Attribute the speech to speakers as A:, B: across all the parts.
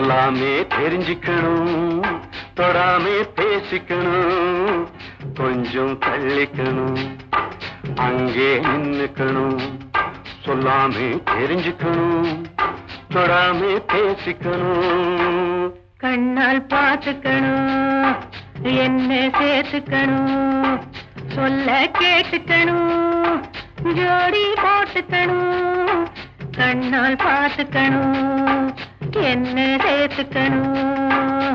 A: சொல்லாமே தெரிஞ்சுக்கணும் தொடாமே பேசிக்கணும் கொஞ்சம் தள்ளிக்கணும் அங்கே நின்னுக்கணும் சொல்லாமே தெரிஞ்சுக்கணும் தொடாமே பேசிக்கணும்
B: கண்ணால் பார்த்துக்கணும் என்ன சேர்த்துக்கணும் சொல்ல கேட்டுக்கணும் ஜோடி போட்டுக்கணும் கண்ணால் பார்த்துக்கணும் என்ன சேர்த்துக்கணும்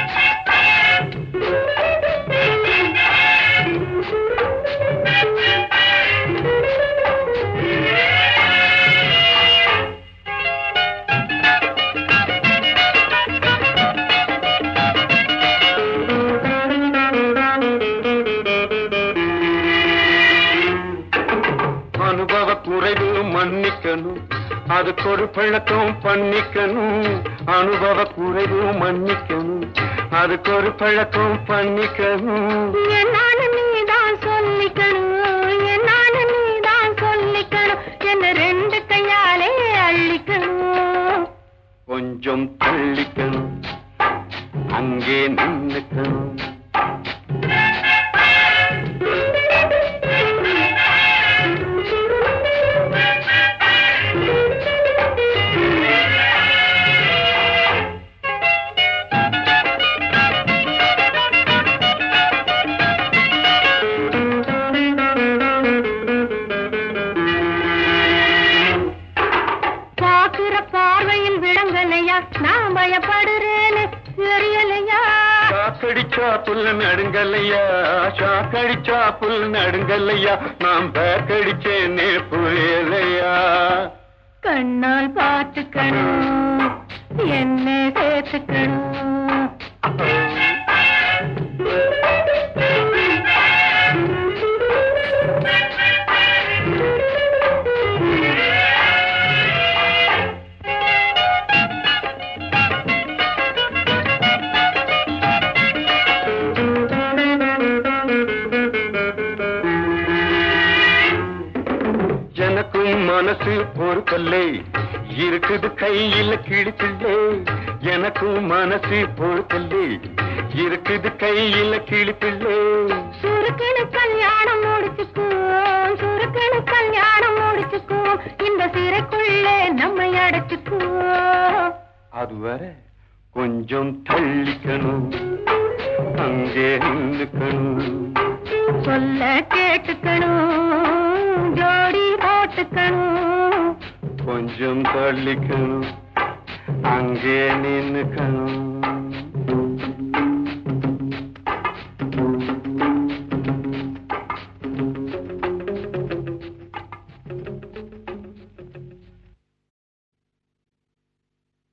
A: அனுபவ குறைவு மன்னிக்கணும் அதுக்கு ஒரு பழக்கம் பண்ணிக்கணும் அனுபவ குறைவு மன்னிக்கணும் அதுக்கு ஒரு பழக்கம் பண்ணிக்கணும்
B: என்னான்னு நீதான் சொல்லிக்கணும் என்னான்னு நீதான் சொல்லிக்கணும் என்ன ரெண்டு கையாலே அள்ளிக்கணும்
A: கொஞ்சம் தள்ளிக்கணும் அங்கே நின்னுக்கணும்
B: பாக்குற பார்வையில் விளங்கலையா நான் பயப்படுறேன்னு தெரியலையா
A: சாக்கடிச்சா புல் நடுங்கல்லையா சாக்கடிச்சா புல் நடுங்கல்லையா நாம் பேக்கடிச்சேனே புரியலையா
B: கண்ணால் பார்த்துக்கணும் என்ன சேர்த்துக்கணும்
A: எனக்கும் மனசு பொறுக்கல்லே இருக்குது கையில கிழிப்பில்லே எனக்கும் மனசு பொறுக்கல்லே இருக்குது கையில கிழிப்பில்லே
B: சுருக்கனு கல்யாணம் முடிச்சுக்குவோம் சுருக்கனு கல்யாணம் முடிச்சுக்குவோம் இந்த சிறைக்குள்ளே நம்மை அடைச்சுக்குவோம்
A: அதுவரை கொஞ்சம் தள்ளிக்கணும் அங்கே நின்னுக்கணும்
B: சொல்ல கேட்டுக்கணும் ஜோடி போட்டுக்கணும்
A: கொஞ்சம் தள்ளிக்கணும் அங்கே நின்னுக்கணும்